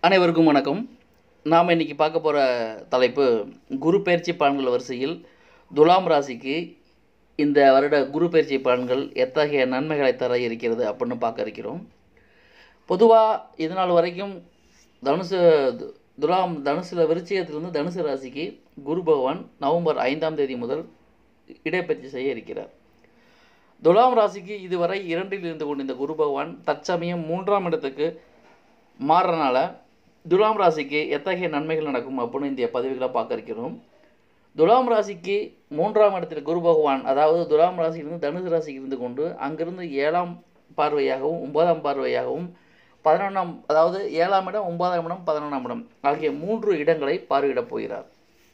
அனைவருக்கும் வணக்கம் நாம் இன்னைக்கு பார்க்க போகிற தலைப்பு குரு பயிற்சி பலன்கள் வரிசையில் துலாம் ராசிக்கு இந்த வருட குரு பயிற்சி பலன்கள் எத்தகைய நன்மைகளை தர இருக்கிறது அப்படின்னு பார்க்க இருக்கிறோம் பொதுவாக இது நாள் வரைக்கும் தனுசு து- துலாம் தனுசில் விருச்சிகத்திலிருந்து தனுசு ராசிக்கு குரு பகவான் நவம்பர் ஐந்தாம் தேதி முதல் இடப்பெயர்ச்சி செய்ய இருக்கிறார் துலாம் ராசிக்கு இதுவரை இரண்டில் இருந்து கொண்டிருந்த குரு பகவான் தற்சமயம் மூன்றாம் இடத்துக்கு மாறுறனால துலாம் ராசிக்கு எத்தகைய நன்மைகள் நடக்கும் அப்படின்னு இந்த பதிவுகளை பார்க்க இருக்கிறோம் துலாம் ராசிக்கு மூன்றாம் இடத்தில் குரு பகவான் அதாவது துலாம் ராசியிலிருந்து தனுசு ராசிக்கு இருந்து கொண்டு அங்கிருந்து ஏழாம் பார்வையாகவும் ஒன்பதாம் பார்வையாகவும் பதினொன்றாம் அதாவது ஏழாம் இடம் ஒன்பதாம் இடம் பதினொன்றாம் இடம் ஆகிய மூன்று இடங்களை பார்வையிடப் போகிறார்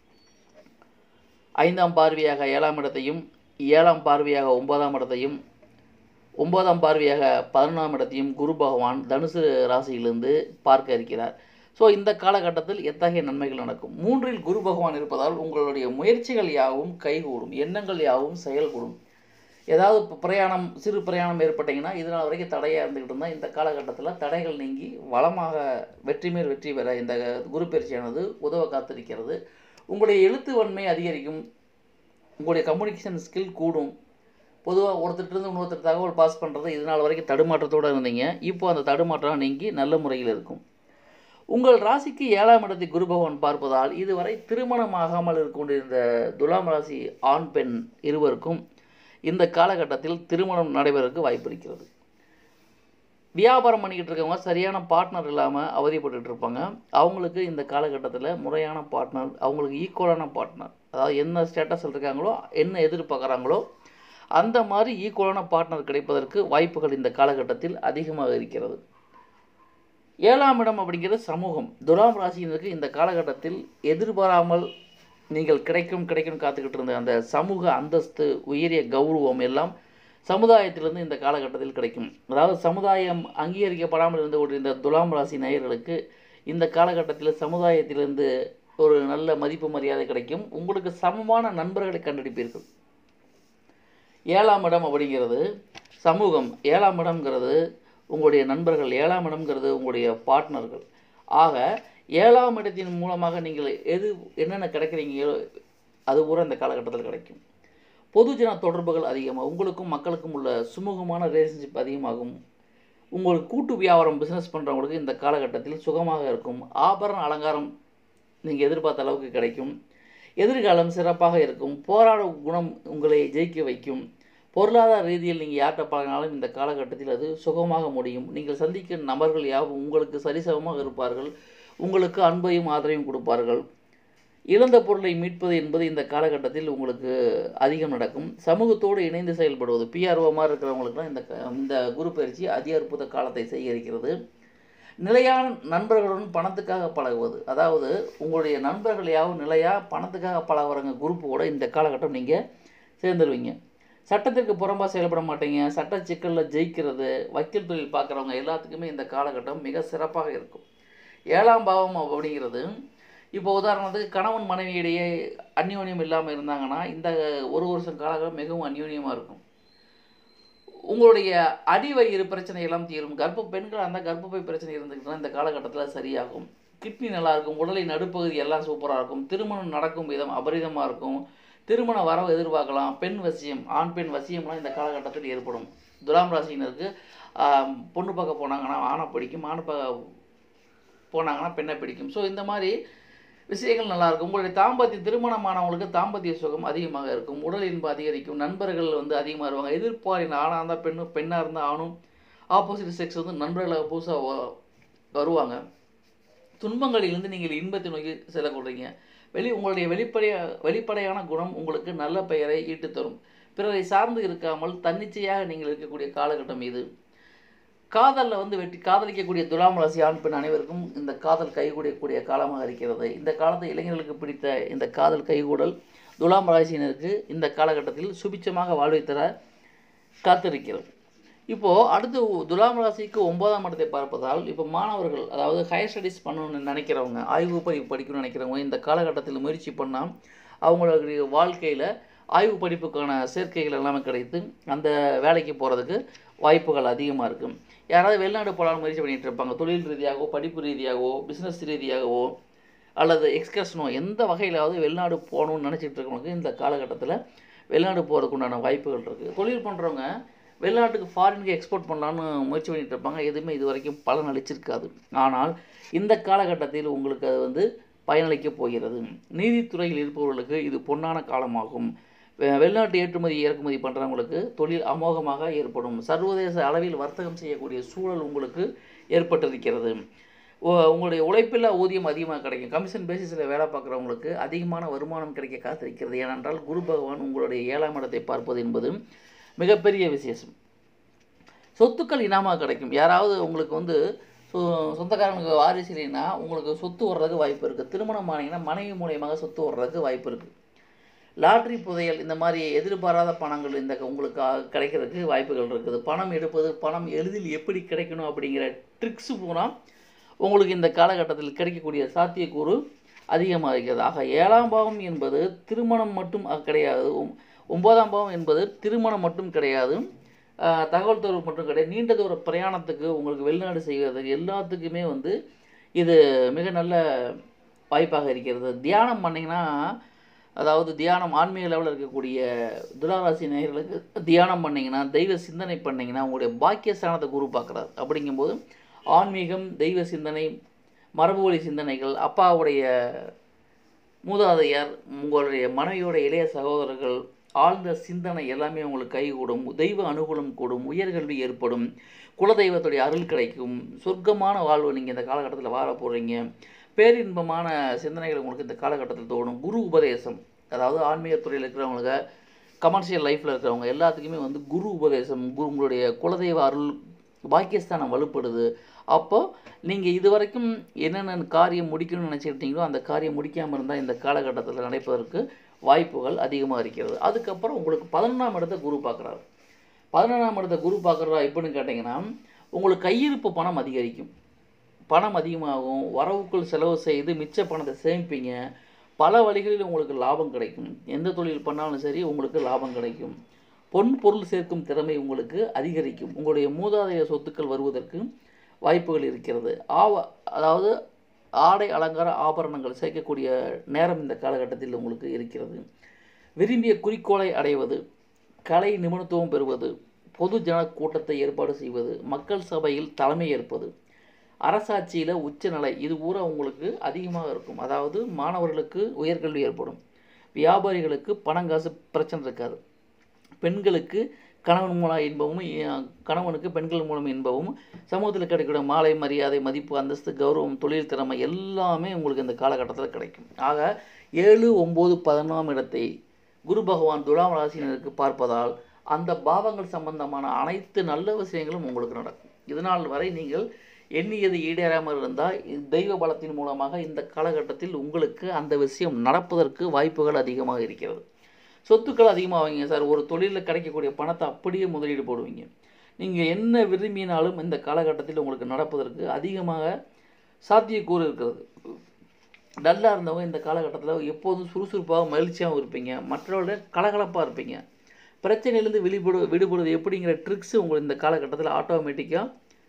ஐந்தாம் பார்வையாக ஏழாம் இடத்தையும் ஏழாம் பார்வையாக ஒன்பதாம் இடத்தையும் ஒன்பதாம் பார்வையாக பதினொன்றாம் இடத்தையும் குரு பகவான் தனுசு ராசியிலிருந்து பார்க்க இருக்கிறார் ஸோ இந்த காலகட்டத்தில் எத்தகைய நன்மைகள் நடக்கும் மூன்றில் குரு பகவான் இருப்பதால் உங்களுடைய முயற்சிகள் யாவும் கைகூடும் எண்ணங்கள் யாவும் செயல்கூடும் ஏதாவது இப்போ பிரயாணம் சிறு பிரயாணம் ஏற்பட்டீங்கன்னா இதனால் வரைக்கும் தடையாக இருந்துக்கிட்டு இருந்தால் இந்த காலகட்டத்தில் தடைகள் நீங்கி வளமாக வெற்றி மேல் வெற்றி பெற இந்த குரு பயிற்சியானது உதவ காத்திருக்கிறது உங்களுடைய எழுத்து வன்மை அதிகரிக்கும் உங்களுடைய கம்யூனிகேஷன் ஸ்கில் கூடும் பொதுவாக ஒருத்தர்கிட்ட இன்னொருத்தர் தகவல் பாஸ் பண்ணுறது இது நாள் வரைக்கும் தடுமாற்றத்தோடு இருந்தீங்க இப்போ அந்த தடுமாற்றம் நீங்கி நல்ல முறையில் இருக்கும் உங்கள் ராசிக்கு ஏழாம் இடத்தை குரு பகவான் பார்ப்பதால் இதுவரை திருமணமாகாமல் கொண்டிருந்த துலாம் ராசி ஆண் பெண் இருவருக்கும் இந்த காலகட்டத்தில் திருமணம் நடைபெறக்கு வாய்ப்பு இருக்கிறது வியாபாரம் பண்ணிக்கிட்டு இருக்கவங்க சரியான பார்ட்னர் இல்லாமல் அவதிப்பட்டுட்டு இருப்பாங்க அவங்களுக்கு இந்த காலகட்டத்தில் முறையான பார்ட்னர் அவங்களுக்கு ஈக்குவலான பார்ட்னர் அதாவது என்ன ஸ்டேட்டஸில் இருக்காங்களோ என்ன எதிர்பார்க்குறாங்களோ அந்த மாதிரி ஈக்குவலான பார்ட்னர் கிடைப்பதற்கு வாய்ப்புகள் இந்த காலகட்டத்தில் அதிகமாக இருக்கிறது ஏழாம் இடம் அப்படிங்கிறது சமூகம் துலாம் ராசியினருக்கு இந்த காலகட்டத்தில் எதிர்பாராமல் நீங்கள் கிடைக்கும் கிடைக்கும் காத்துக்கிட்டு இருந்த அந்த சமூக அந்தஸ்து உயரிய கௌரவம் எல்லாம் சமுதாயத்திலிருந்து இந்த காலகட்டத்தில் கிடைக்கும் அதாவது சமுதாயம் அங்கீகரிக்கப்படாமல் இருந்து கொண்டிருந்த துலாம் ராசி நேயர்களுக்கு இந்த காலகட்டத்தில் சமுதாயத்திலிருந்து ஒரு நல்ல மதிப்பு மரியாதை கிடைக்கும் உங்களுக்கு சமமான நண்பர்களை கண்டெடுப்பீர்கள் ஏழாம் இடம் அப்படிங்கிறது சமூகம் ஏழாம் இடம்ங்கிறது உங்களுடைய நண்பர்கள் ஏழாம் இடம்ங்கிறது உங்களுடைய பார்ட்னர்கள் ஆக ஏழாம் இடத்தின் மூலமாக நீங்கள் எது என்னென்ன கிடைக்கிறீங்களோ அது பூரா இந்த காலகட்டத்தில் கிடைக்கும் பொதுஜன தொடர்புகள் அதிகமாக உங்களுக்கும் மக்களுக்கும் உள்ள சுமூகமான ரிலேஷன்ஷிப் அதிகமாகும் உங்களுக்கு கூட்டு வியாபாரம் பிஸ்னஸ் பண்ணுறவங்களுக்கு இந்த காலகட்டத்தில் சுகமாக இருக்கும் ஆபரண அலங்காரம் நீங்கள் எதிர்பார்த்த அளவுக்கு கிடைக்கும் எதிர்காலம் சிறப்பாக இருக்கும் போராடும் குணம் உங்களை ஜெயிக்க வைக்கும் பொருளாதார ரீதியில் நீங்கள் யார்கிட்ட பழகினாலும் இந்த காலகட்டத்தில் அது சுகமாக முடியும் நீங்கள் சந்திக்கும் நபர்கள் யாவும் உங்களுக்கு சரிசமமாக இருப்பார்கள் உங்களுக்கு அன்பையும் ஆதரவையும் கொடுப்பார்கள் இழந்த பொருளை மீட்பது என்பது இந்த காலகட்டத்தில் உங்களுக்கு அதிகம் நடக்கும் சமூகத்தோடு இணைந்து செயல்படுவது பிஆர்ஓ மாதிரி இருக்கிறவங்களுக்குலாம் இந்த க- இந்த குரு பயிற்சி அதி அற்புத காலத்தை சேகரிக்கிறது நிலையான நண்பர்களுடன் பணத்துக்காக பழகுவது அதாவது உங்களுடைய நண்பர்கள் யாவும் நிலையாக பணத்துக்காக பழகுறவங்க குரூப்போட இந்த காலகட்டம் நீங்கள் சேர்ந்துருவீங்க சட்டத்திற்கு புறம்பாக செயல்பட மாட்டீங்க சட்ட சிக்கலில் ஜெயிக்கிறது வக்கீல் தொழில் பார்க்குறவங்க எல்லாத்துக்குமே இந்த காலகட்டம் மிக சிறப்பாக இருக்கும் ஏழாம் பாவம் அப்படிங்கிறது இப்போ உதாரணத்துக்கு கணவன் மனைவியிடையே அந்யோன்யம் இல்லாமல் இருந்தாங்கன்னா இந்த ஒரு வருஷம் காலகம் மிகவும் அந்யோன்யமாக இருக்கும் உங்களுடைய அடிவயிறு பிரச்சனை எல்லாம் தீரும் கர்ப்ப பெண்கள் அந்த கர்ப்பப்பை பிரச்சனை இருந்துக்கிட்டா இந்த காலகட்டத்தில் சரியாகும் கிட்னி நல்லா இருக்கும் உடலின் நடுப்பகுதி எல்லாம் சூப்பராக இருக்கும் திருமணம் நடக்கும் விதம் அபரிதமாக இருக்கும் திருமண வரவு எதிர்பார்க்கலாம் பெண் வசியம் ஆண் பெண் வசியம்லாம் இந்த காலகட்டத்தில் ஏற்படும் துலாம் ராசியினருக்கு ஆம், பொண்ணு பார்க்க போனாங்கன்னா ஆணை பிடிக்கும் ஆணை பார்க்க போனாங்கன்னா பெண்ணை பிடிக்கும் ஸோ இந்த மாதிரி விஷயங்கள் நல்லா இருக்கும் உங்களுடைய தாம்பத்திய திருமணமானவங்களுக்கு தாம்பத்திய சுகம் அதிகமாக இருக்கும் உடல் இன்பம் அதிகரிக்கும் நண்பர்கள் வந்து அதிகமாக வருவாங்க எதிர்பாரின் ஆணாக இருந்தால் பெண்ணு பெண்ணாக இருந்தால் ஆணும் ஆப்போசிட் செக்ஸ் வந்து நண்பர்களாக புதுசாக வருவாங்க துன்பங்களிலிருந்து நீங்கள் இன்பத்தை நோக்கி செல்லக்கூடுறீங்க வெளி உங்களுடைய வெளிப்படைய வெளிப்படையான குணம் உங்களுக்கு நல்ல பெயரை ஈட்டு தரும் பிறரை சார்ந்து இருக்காமல் தன்னிச்சையாக நீங்கள் இருக்கக்கூடிய காலகட்டம் இது காதலில் வந்து வெட்டி காதலிக்கக்கூடிய துலாம் ராசி ஆண் பெண் அனைவருக்கும் இந்த காதல் கைகூடக்கூடிய காலமாக இருக்கிறது இந்த காலத்தை இளைஞர்களுக்கு பிடித்த இந்த காதல் கைகூடல் துலாம் ராசியினருக்கு இந்த காலகட்டத்தில் சுபிச்சமாக வாழ்வை தர காத்திருக்கிறது இப்போது அடுத்து துலாம் ராசிக்கு ஒன்பதாம் இடத்தை பார்ப்பதால் இப்போ மாணவர்கள் அதாவது ஹையர் ஸ்டடீஸ் பண்ணணும்னு நினைக்கிறவங்க ஆய்வு படிப்பு படிக்கணும்னு நினைக்கிறவங்க இந்த காலகட்டத்தில் முயற்சி பண்ணால் அவங்களுடைய வாழ்க்கையில் ஆய்வு படிப்புக்கான சேர்க்கைகள் எல்லாமே கிடைத்து அந்த வேலைக்கு போகிறதுக்கு வாய்ப்புகள் அதிகமாக இருக்கும் யாராவது வெளிநாடு போகலான்னு முயற்சி பண்ணிகிட்டு இருப்பாங்க தொழில் ரீதியாகவோ படிப்பு ரீதியாகவோ பிஸ்னஸ் ரீதியாகவோ அல்லது எக்ஸ்கர்ஷனோ எந்த வகையிலாவது வெளிநாடு போகணும்னு நினச்சிட்டு இருக்கவங்களுக்கு இந்த காலகட்டத்தில் வெளிநாடு போகிறதுக்கு உண்டான வாய்ப்புகள் இருக்குது தொழில் பண்ணுறவங்க வெளிநாட்டுக்கு ஃபாரினுக்கு எக்ஸ்போர்ட் பண்ணலான்னு முயற்சி பண்ணிட்டு இருப்பாங்க எதுவுமே இது வரைக்கும் பலன் அளிச்சிருக்காது ஆனால் இந்த காலகட்டத்தில் உங்களுக்கு அது வந்து பயனளிக்கப் போகிறது நீதித்துறையில் இருப்பவர்களுக்கு இது பொன்னான காலமாகும் வெ- வெளிநாட்டு ஏற்றுமதி இறக்குமதி பண்ணுறவங்களுக்கு தொழில் அமோகமாக ஏற்படும் சர்வதேச அளவில் வர்த்தகம் செய்யக்கூடிய சூழல் உங்களுக்கு ஏற்பட்டிருக்கிறது உ- உங்களுடைய உழைப்பில்லா ஊதியம் அதிகமாக கிடைக்கும் கமிஷன் பேசிஸில் வேலை பார்க்குறவங்களுக்கு அதிகமான வருமானம் கிடைக்க காத்திருக்கிறது ஏனென்றால் குரு பகவான் உங்களுடைய ஏழாம் இடத்தை பார்ப்பது என்பது மிகப்பெரிய விசேஷம் சொத்துக்கள் இனாமாக கிடைக்கும் யாராவது உங்களுக்கு வந்து சொ சொந்தக்காரங்களுக்கு வாரிசு இல்லைன்னா உங்களுக்கு சொத்து வர்றதுக்கு வாய்ப்பு இருக்குது திருமணம் ஆனீங்கன்னா மனைவி மூலியமாக சொத்து வர்றதுக்கு வாய்ப்பு இருக்குது லாட்ரி புதையல் இந்த மாதிரி எதிர்பாராத பணங்கள் இந்த உங்களுக்கு ஆ- கிடைக்கிறதுக்கு வாய்ப்புகள் இருக்குது பணம் எடுப்பது பணம் எளிதில் எப்படி கிடைக்கணும் அப்படிங்கிற ட்ரிக்ஸு பூரா உங்களுக்கு இந்த காலகட்டத்தில் கிடைக்கக்கூடிய சாத்தியக்கூறு அதிகமாக இருக்கிறது ஆக ஏழாம் பாவம் என்பது திருமணம் மட்டும் அ- கிடையாது ஒம்- ஒன்பதாம் பாவம் என்பது திருமணம் மட்டும் கிடையாது ஆஹ், தகவல் தொடர்பு மட்டும் கிடையாது நீண்ட தூர பிரயாணத்துக்கு உங்களுக்கு வெளிநாடு செய்வதற்கு எல்லாத்துக்குமே வந்து இது மிக நல்ல வாய்ப்பாக இருக்கிறது தியானம் பண்ணிங்கன்னா அதாவது தியானம் ஆன்மீக லெவலில் இருக்கக்கூடிய துளாராசி நேயர்களுக்கு தியானம் பண்ணிங்கன்னா தெய்வ சிந்தனை பண்ணிங்கன்னா உங்களுடைய பாக்கியஸ்தானத்தை குரு பார்க்குறாரு அப்படிங்கும்போது ஆன்மீகம் தெய்வ சிந்தனை மரபுவழி சிந்தனைகள் அப்பாவுடைய மூதாதையர் உங்களுடைய மனைவியோட இளைய சகோதரர்கள் ஆழ்ந்த சிந்தனை எல்லாமே உங்களுக்கு கைகூடும் தெய்வ அனுகூலம் கூடும் உயர்கல்வி ஏற்படும் குலதெய்வத்துடைய அருள் கிடைக்கும் சொர்க்கமான வாழ்வு நீங்கள் இந்த காலகட்டத்தில் வாழ போகிறீங்க பேரின்பமான சிந்தனைகள் உங்களுக்கு இந்த காலகட்டத்தில் தோணும் குரு உபதேசம் அதாவது ஆன்மீக துறையில் இருக்கிறவங்களுக்கு கமர்ஷியல் லைஃப்பில் இருக்கிறவங்க எல்லாத்துக்குமே வந்து குரு உபதேசம் குரு உங்களுடைய குலதெய்வ அருள் பாக்கியஸ்தானம் வலுப்படுது அப்போ நீங்கள் இது வரைக்கும் என்னென்ன காரியம் முடிக்கணும்னு நினச்சிக்கிட்டீங்களோ அந்த காரியம் முடிக்காமல் இருந்தால் இந்த காலகட்டத்தில் நடப்பதற்கு வாய்ப்புகள் அதிகமாக இருக்கிறது அதுக்கப்புறம் உங்களுக்கு பதினொன்றாம் இடத்தை குரு பார்க்குறாரு பதினொன்றாம் இடத்தை குரு பார்க்குறா எப்படின்னு கேட்டிங்கன்னா உங்களுக்கு கையிருப்பு பணம் அதிகரிக்கும் பணம் அதிகமாகும் வரவுக்குள் செலவு செய்து மிச்ச பணத்தை சேமிப்பீங்க பல வழிகளில் உங்களுக்கு லாபம் கிடைக்கும் எந்த தொழில் பண்ணாலும் சரி உங்களுக்கு லாபம் கிடைக்கும் பொன் பொருள் சேர்க்கும் திறமை உங்களுக்கு அதிகரிக்கும் உங்களுடைய மூதாதைய சொத்துக்கள் வருவதற்கு வாய்ப்புகள் இருக்கிறது ஆவ அதாவது ஆடை அலங்கார ஆபரணங்கள் சேர்க்கக்கூடிய நேரம் இந்த காலகட்டத்தில் உங்களுக்கு இருக்கிறது விரும்பிய குறிக்கோளை அடைவது கலை நிபுணத்துவம் பெறுவது பொது ஜன கூட்டத்தை ஏற்பாடு செய்வது மக்கள் சபையில் தலைமை ஏற்பது அரசாட்சியில் உச்சநிலை இது பூரா உங்களுக்கு அதிகமாக இருக்கும் அதாவது மாணவர்களுக்கு உயர்கல்வி ஏற்படும் வியாபாரிகளுக்கு பணங்காசு பிரச்சனை இருக்காது பெண்களுக்கு கணவன் மூலம் இன்பமும் இ- கணவனுக்கு பெண்கள் மூலம் இன்பமும் சமூகத்தில் கிடைக்கிற மாலை மரியாதை மதிப்பு அந்தஸ்து கௌரவம் தொழில் திறமை எல்லாமே உங்களுக்கு இந்த காலகட்டத்தில் கிடைக்கும் ஆக ஏழு ஒம்பது பதினொன்றாம் இடத்தை குரு பகவான் துலாம் ராசினருக்கு பார்ப்பதால் அந்த பாவங்கள் சம்பந்தமான அனைத்து நல்ல விஷயங்களும் உங்களுக்கு நடக்கும் இதனால் வரை நீங்கள் எண்ணியது ஈடேறாமல் இருந்தால் தெய்வ பலத்தின் மூலமாக இந்த காலகட்டத்தில் உங்களுக்கு அந்த விஷயம் நடப்பதற்கு வாய்ப்புகள் அதிகமாக இருக்கிறது சொத்துக்கள் அதிகமாக வாங்க சார் ஒரு தொழிலில் கிடைக்கக்கூடிய பணத்தை அப்படியே முதலீடு போடுவீங்க நீங்கள் என்ன விரும்பினாலும் இந்த காலகட்டத்தில் உங்களுக்கு நடப்பதற்கு அதிகமாக சாத்தியக்கூறு இருக்கிறது டல்லாக இருந்தவங்க இந்த காலகட்டத்தில் எப்போதும் சுறுசுறுப்பாக மகிழ்ச்சியாகவும் இருப்பீங்க மற்றவர்களோட கலகலப்பாக இருப்பீங்க பிரச்சனையிலேருந்து விடுபடு விடுபடுவது எப்படிங்கிற ட்ரிக்ஸ் உங்களுக்கு இந்த காலகட்டத்தில் ஆட்டோமேட்டிக்காக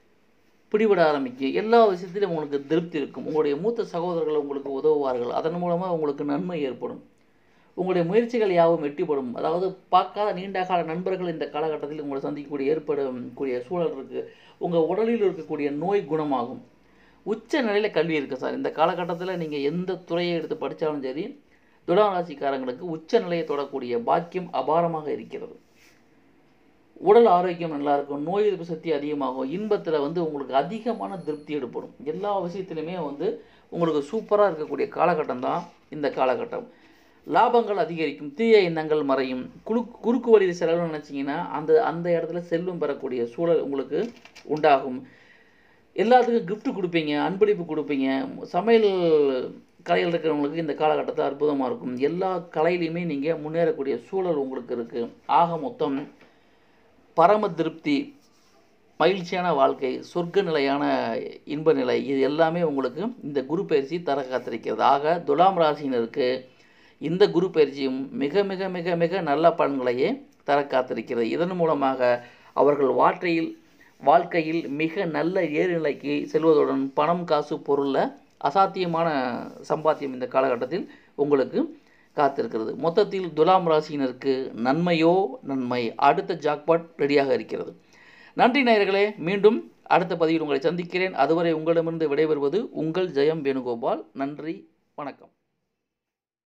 பிடிபட ஆரம்பிக்கும் எல்லா விஷயத்திலும் உங்களுக்கு திருப்தி இருக்கும் உங்களுடைய மூத்த சகோதரர்கள் உங்களுக்கு உதவுவார்கள் அதன் மூலமாக உங்களுக்கு நன்மை ஏற்படும் உங்களுடைய முயற்சிகள் யாவும் வெற்றிப்படும் அதாவது பார்க்காத நீண்ட கால நண்பர்கள் இந்த காலகட்டத்தில் உங்களை சந்திக்கக்கூடிய ஏற்படும் கூடிய சூழல் இருக்குது உங்கள் உடலில் இருக்கக்கூடிய நோய் குணமாகும் உச்ச நிலையில் கல்வி இருக்குது சார் இந்த காலகட்டத்தில் நீங்கள் எந்த துறையை எடுத்து படித்தாலும் சரி துலாம் ராசிக்காரங்களுக்கு உச்ச நிலையை தொடக்கூடிய பாக்கியம் அபாரமாக இருக்கிறது உடல் ஆரோக்கியம் நல்லா இருக்கும் நோய் எதிர்ப்பு சக்தி அதிகமாகும் இன்பத்தில் வந்து உங்களுக்கு அதிகமான திருப்தி ஏற்படும் எல்லா விஷயத்துலையுமே வந்து உங்களுக்கு சூப்பராக இருக்கக்கூடிய காலகட்டம் தான் இந்த காலகட்டம் லாபங்கள் அதிகரிக்கும் தீய எண்ணங்கள் மறையும் குழு குறுக்கு வழியில் செலவுன்னு நினச்சிங்கன்னா அந்த அந்த இடத்துல செல்வம் பெறக்கூடிய சூழல் உங்களுக்கு உண்டாகும் எல்லாத்துக்கும் gift கொடுப்பீங்க அன்பளிப்பு கொடுப்பீங்க சமையல் கலையில் இருக்கிறவங்களுக்கு இந்த காலகட்டத்தில் அற்புதமாக இருக்கும் எல்லா கலையிலையுமே நீங்கள் முன்னேறக்கூடிய சூழல் உங்களுக்கு இருக்குது ஆக மொத்தம் பரம திருப்தி மகிழ்ச்சியான வாழ்க்கை சொர்க்க நிலையான இன்ப நிலை இது எல்லாமே உங்களுக்கு இந்த குரு பயிற்சி தர காத்திருக்கிறது ஆக துலாம் ராசியினருக்கு இந்த குரு பயிற்சியும் மிக மிக மிக மிக நல்ல பலன்களையே தர காத்திருக்கிறது இதன் மூலமாக அவர்கள் வாழ்க்கையில் வாழ்க்கையில் மிக நல்ல ஏறுநிலைக்கு செல்வதுடன் பணம் காசு பொருளில் அசாத்தியமான சம்பாத்தியம் இந்த காலகட்டத்தில் உங்களுக்கு காத்திருக்கிறது மொத்தத்தில் துலாம் ராசியினருக்கு நன்மையோ நன்மை அடுத்த ஜாக்பாட் ரெடியாக இருக்கிறது நன்றி நேயர்களே மீண்டும் அடுத்த பதிவில் உங்களை சந்திக்கிறேன் அதுவரை உங்களிடமிருந்து விடைபெறுவது உங்கள் ஜெயம் வேணுகோபால் நன்றி வணக்கம்